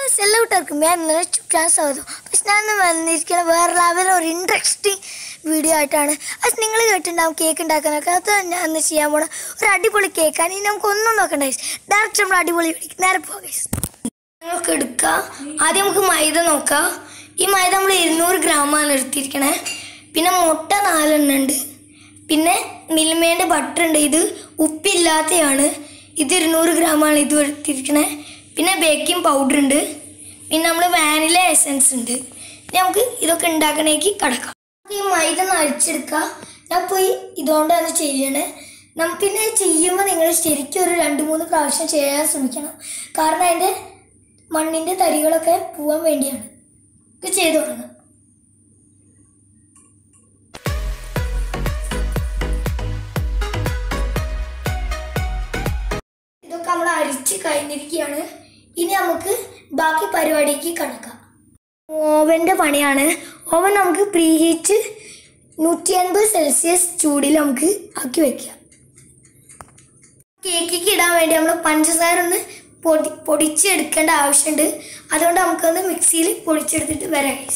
Guys എല്ലാ കൂട്ടുകാർക്കും ഞാൻ ഇന്നലെ ചുറ്റാൻ സ്വാഗതം പക്ഷെ ഞാൻ ഇന്ന് വന്നിരിക്കുന്ന വേറെ ലെവൽ ഒരു ഇൻട്രസ്റ്റിംഗ് വീഡിയോ ആയിട്ടാണ് അത് നിങ്ങൾ കേട്ടിട്ടുണ്ടാവും കേക്ക് ഉണ്ടാക്കാനൊക്കെ അത് ഞാൻ ഇന്ന് ചെയ്യാൻ പോണ ഒരു അടിപൊളി കേക്കാണ് ഇനി നമുക്ക് ഒന്നും നോക്കണ്ട ഗൈസ് ഡയറക്റ്റ് നമ്മൾ അടിപൊളി പിടിക്കും നേരെ പോകാം ഗൈസ് നമുക്ക് എടുക്കാം ആദ്യം നമുക്ക് മൈദ നോക്കാം ഈ മൈദ നമ്മൾ ഇരുന്നൂറ് ഗ്രാമാണ് എടുത്തിരിക്കണേ പിന്നെ മുട്ട നാലെണ്ണം ഉണ്ട് പിന്നെ മിൽമേൻ്റെ ബട്ടർ ഉണ്ട് ഇത് ഉപ്പില്ലാത്തതാണ് ഇത് ഇരുന്നൂറ് ഗ്രാമാണ് ഇത് എടുത്തിരിക്കണേ പിന്നെ ബേക്കിംഗ് പൗഡർ ഉണ്ട് പിന്നെ നമ്മൾ വാനില എസൻസ് ഉണ്ട് ഇനി നമുക്ക് ഇതൊക്കെ ഉണ്ടാക്കണേക്ക് കടക്കാം നമുക്ക് ഈ മൈദ ഒന്ന് അരിച്ചെടുക്കുക ഞാൻ പോയി ഇതുകൊണ്ടാണ് ചെയ്യണേ നമുക്ക് പിന്നെ ചെയ്യുമ്പോൾ നിങ്ങൾ ശരിക്കും ഒരു രണ്ട് മൂന്ന് പ്രാവശ്യം ചെയ്യാൻ ശ്രമിക്കണം കാരണം അതിൻ്റെ മണ്ണിൻ്റെ തരികളൊക്കെ പോവാൻ വേണ്ടിയാണ് ഇത് ചെയ്തു തുടങ്ങാം ഇതൊക്കെ നമ്മൾ അരിച്ച് കഴിഞ്ഞിരിക്കുകയാണ് ഇനി നമുക്ക് ബാക്കി പരിപാടിക്ക് കടക്കാം ഓവൻ്റെ പണിയാണ് ഓവൻ നമുക്ക് പ്രീ ഹീറ്റ് നൂറ്റി അൻപത് സെൽഷ്യസ് ചൂടിൽ നമുക്ക് ആക്കി വെക്കാം കേക്കിക്ക് ഇടാൻ വേണ്ടി നമ്മൾ പഞ്ചസാര ഒന്ന് പൊടി പൊടിച്ചെടുക്കേണ്ട ആവശ്യമുണ്ട് അതുകൊണ്ട് നമുക്കൊന്ന് മിക്സിയിൽ പൊടിച്ചെടുത്തിട്ട് വരാം ഗൈസ്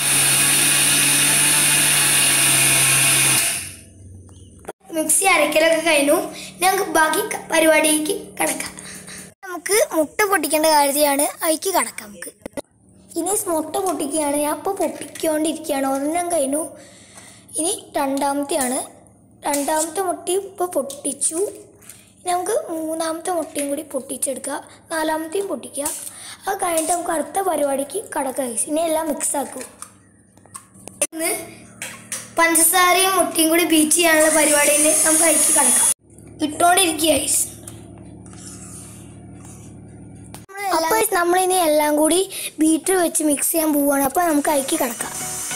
മിക്സി അരക്കലൊക്കെ കഴിഞ്ഞു ഇനി നമുക്ക് ബാക്കി ക- പരിപാടിക്ക് കിടക്കാം നമുക്ക് മുട്ട പൊട്ടിക്കേണ്ട കാര്യമാണ് അതിക്ക് കടക്കാം നമുക്ക് ഇനി മുട്ട പൊട്ടിക്കുകയാണ് ഞാൻ ഇപ്പോൾ പൊട്ടിക്കൊണ്ടിരിക്കുകയാണ് ഒരെണ്ണം കഴിഞ്ഞു ഇനി രണ്ടാമത്തെയാണ് രണ്ടാമത്തെ മുട്ടി ഇപ്പോൾ പൊട്ടിച്ചു ഇനി നമുക്ക് മൂന്നാമത്തെ മുട്ടയും കൂടി പൊട്ടിച്ചെടുക്കുക നാലാമത്തെയും പൊട്ടിക്കുക അത് കഴിഞ്ഞിട്ട് നമുക്ക് അടുത്ത പരിപാടിക്ക് കടക്കാം guys. ഇനി എല്ലാം മിക്സ് ആക്കും ഇന്ന് പഞ്ചസാരയും മുട്ടയും കൂടി ബീച്ച് ചെയ്യാനുള്ള പരിപാടിയിൽ നമുക്ക് അയക്കി കിടക്കാം ഇട്ടോണ്ടിരിക്കുക ഐസ് അപ്പോൾ നമ്മളിനി എല്ലാം കൂടി ബീറ്റർ വെച്ച് മിക്സ് ചെയ്യാൻ പോവുകയാണ് അപ്പോൾ നമുക്ക് അയക്കി കിടക്കാം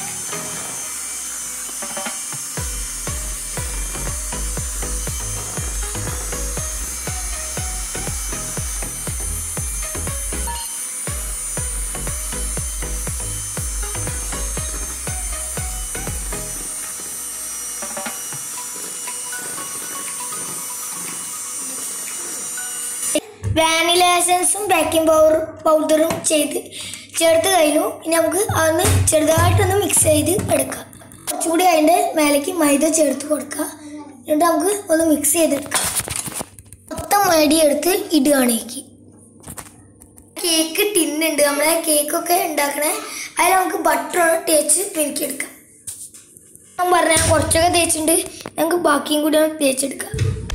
വാനില എസൻസും ബേക്കിംഗ് പൗഡർ പൗഡറും ചെയ്ത് ചേർത്ത് കഴിഞ്ഞു ഇനി നമുക്ക് അതൊന്ന് ചെറുതായിട്ടൊന്ന് മിക്സ് ചെയ്ത് എടുക്കാം കുറച്ചുകൂടി അതിൻ്റെ മേലേക്ക് മൈദ ചേർത്ത് കൊടുക്കുക എന്നിട്ട് നമുക്ക് ഒന്ന് മിക്സ് ചെയ്തെടുക്കാം മൊത്തം മൈദ എടുത്ത് ഇടുകയാണേക്ക് കേക്ക് ടിന്നുണ്ട് നമ്മളെ കേക്കൊക്കെ ഉണ്ടാക്കണേ അതിൽ നമുക്ക് ബട്ടർ തേച്ച് മിനുക്കിയെടുക്കാം ഞാൻ പറഞ്ഞ കുറച്ചൊക്കെ തേച്ചിട്ടുണ്ട് ഞങ്ങൾക്ക് ബാക്കിയും കൂടി ഒന്ന് തേച്ചെടുക്കാം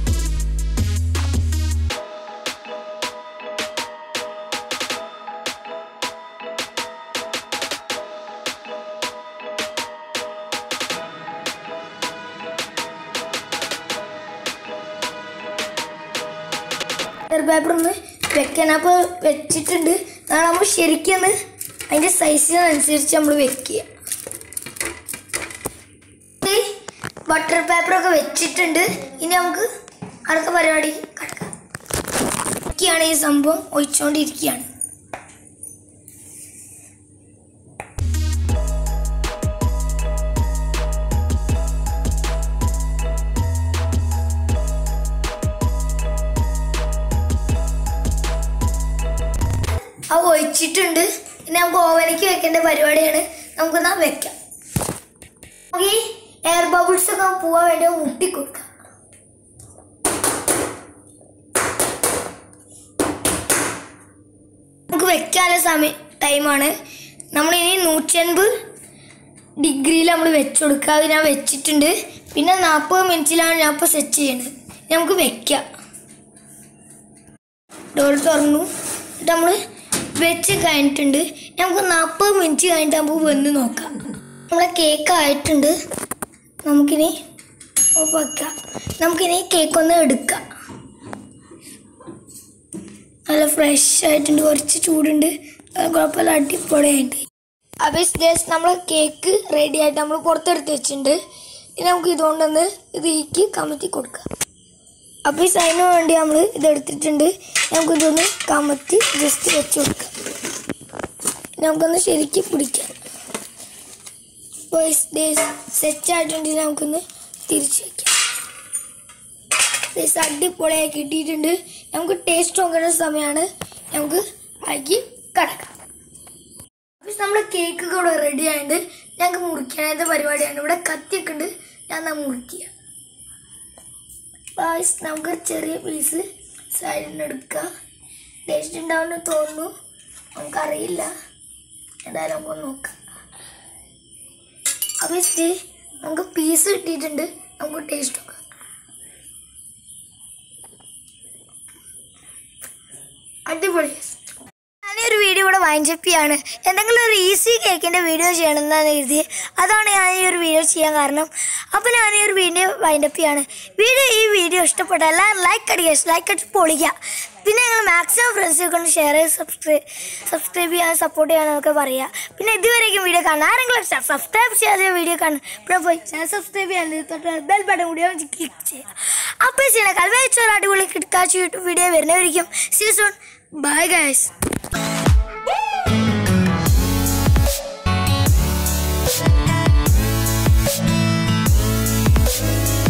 പേപ്പർ ഒന്ന് വെക്കാൻ അപ്പോൾ വെച്ചിട്ടുണ്ട് നാളെ നമ്മൾ ശരിക്കും ഒന്ന് അതിൻ്റെ സൈസിനനുസരിച്ച് നമ്മൾ വെക്കുക ബട്ടർ പേപ്പറൊക്കെ വെച്ചിട്ടുണ്ട് ഇനി നമുക്ക് അടുത്ത പരിപാടി കിടക്കാം ഒക്കെയാണ് ഈ സംഭവം ഒഴിച്ചുകൊണ്ടിരിക്കുകയാണ് അത് ഒഴിച്ചിട്ടുണ്ട് ഇനി നമുക്ക് ഓവനിക്ക് വെക്കേണ്ട പരിപാടിയാണ് നമുക്കൊന്നാ വെക്കാം നമുക്ക് ഈ എയർ ബബിൾസ് ഒക്കെ പോവാൻ വേണ്ടി മുട്ടി കൊടുക്കാം നമുക്ക് വെക്കാനുള്ള സമയം ടൈമാണ് നമ്മളിനി നൂറ്റി അൻപത് ഡിഗ്രിയിൽ നമ്മൾ വെച്ച് കൊടുക്കുക അത് ഞാൻ വെച്ചിട്ടുണ്ട് പിന്നെ നാൽപ്പത് മിനിറ്റിലാണ് ഞാൻ ഇപ്പോൾ സെറ്റ് ചെയ്യണത് ഇനി നമുക്ക് വെക്കാം ഡോർ തുറന്നു എന്നിട്ട് നമ്മൾ വെച്ച് കഴിഞ്ഞിട്ടുണ്ട് നമുക്ക് നാൽപ്പത് മിനിറ്റ് കഴിഞ്ഞിട്ട് നമുക്ക് വന്ന് നോക്കാം നമ്മളെ കേക്ക് ആയിട്ടുണ്ട് നമുക്കിനി ഓഫ് വെക്കാം നമുക്കിനി കേക്ക് ഒന്ന് എടുക്കാം നല്ല ഫ്രഷ് ആയിട്ടുണ്ട് കുറച്ച് ചൂടുണ്ട് അത് കുഴപ്പമില്ല അടിപൊളിയായിട്ട് അപ്പോൾ ജസ്റ്റ് നമ്മൾ കേക്ക് റെഡി ആയിട്ട് നമ്മൾ പുറത്തെടുത്ത് വെച്ചിട്ടുണ്ട് ഇനി നമുക്ക് ഇതുകൊണ്ടൊന്ന് ഇതിലേക്ക് കമത്തി കൊടുക്കാം അപ്പോൾ ഈ സൈന് വേണ്ടി നമ്മൾ ഇതെടുത്തിട്ടുണ്ട് നമുക്ക് ഇതൊന്ന് കമത്തി ജസ്റ്റ് വെച്ച് കൊടുക്കാം നമുക്കൊന്ന് ശരിക്കും പിടിക്കാം സെറ്റ് ആയിട്ടുണ്ടെങ്കിൽ നമുക്കൊന്ന് തിരിച്ചു വയ്ക്കാം Guys, അടിപൊളിയായി കിട്ടിയിട്ടുണ്ട് നമുക്ക് ടേസ്റ്റ് നോക്കേണ്ട സമയമാണ് നമുക്ക് അരിക്ക് കടക്കാം നമ്മുടെ കേക്ക് കൂടെ റെഡി ആയിട്ട് ഞങ്ങൾക്ക് മുറിക്കാനായിട്ട് പരിപാടിയാണ് ഇവിടെ കത്തിയൊക്കെ ഉണ്ട് ഞാൻ എന്നാ മുറിക്കുക ഗായ്സ് നമുക്ക് ചെറിയ പീസ് സൈഡിൽ നിന്ന് എടുക്കാം ടേസ്റ്റ് ഉണ്ടാവുമെന്ന് തോന്നുന്നു നമുക്കറിയില്ല എന്തായാലും നമുക്ക് നോക്കാം അപ്പോൾ ഇത് നമുക്ക് പീസ് കിട്ടിയിട്ടുണ്ട് നമുക്ക് ടേസ്റ്റ് നോക്കാം അടിപൊളി ഞാനൊരു വീഡിയോ ഇവിടെ വൈൻഡപ്പ് ചെയ്യാണ് എന്തെങ്കിലും ഒരു ഈസി കേക്കിൻ്റെ വീഡിയോ ചെയ്യണമെന്നാണ് എഴുതി അതാണ് ഞാൻ ഈ ഒരു വീഡിയോ ചെയ്യാൻ കാരണം അപ്പോൾ ഞാൻ ഈ ഒരു വീഡിയോ വൈൻഡപ്പ് ചെയ്യാണ് വീഡിയോ ഈ വീഡിയോ ഇഷ്ടപ്പെട്ട എല്ലാവരും ലൈക്ക് അടിക്കുക ലൈക്ക് അടിച്ച് പൊളിക്കുക പിന്നെ ഞങ്ങൾ മാക്സിമം ഫ്രണ്ട്സിനെ കൊണ്ട് ഷെയർ ചെയ്ത് സബ്സ്ക്രൈബ് സബ്സ്ക്രൈബ് ചെയ്യാൻ സപ്പോർട്ട് ചെയ്യാനൊക്കെ പറയുക പിന്നെ ഇതുവരെയും വീഡിയോ കാണാൻ ആരെങ്കിലും സബ്സ്ക്രൈബ് ചെയ്യാതെ വീഡിയോ കാണും ഇവിടെ പോയി ചാനൽ സബ്സ്ക്രൈബ് ചെയ്യാൻ തൊട്ട് ബെൽ ബട്ടൺ കൂടി ക്ലിക്ക് ചെയ്യുക അപ്പോൾ ചെയ്യണം കൽവേച്ചോർ അടിപൊളി കിടക്കാച്ച് യൂട്യൂബ് വീഡിയോ വരുന്നവരിക്കും സീസൺ ബൈ ഗൈസ്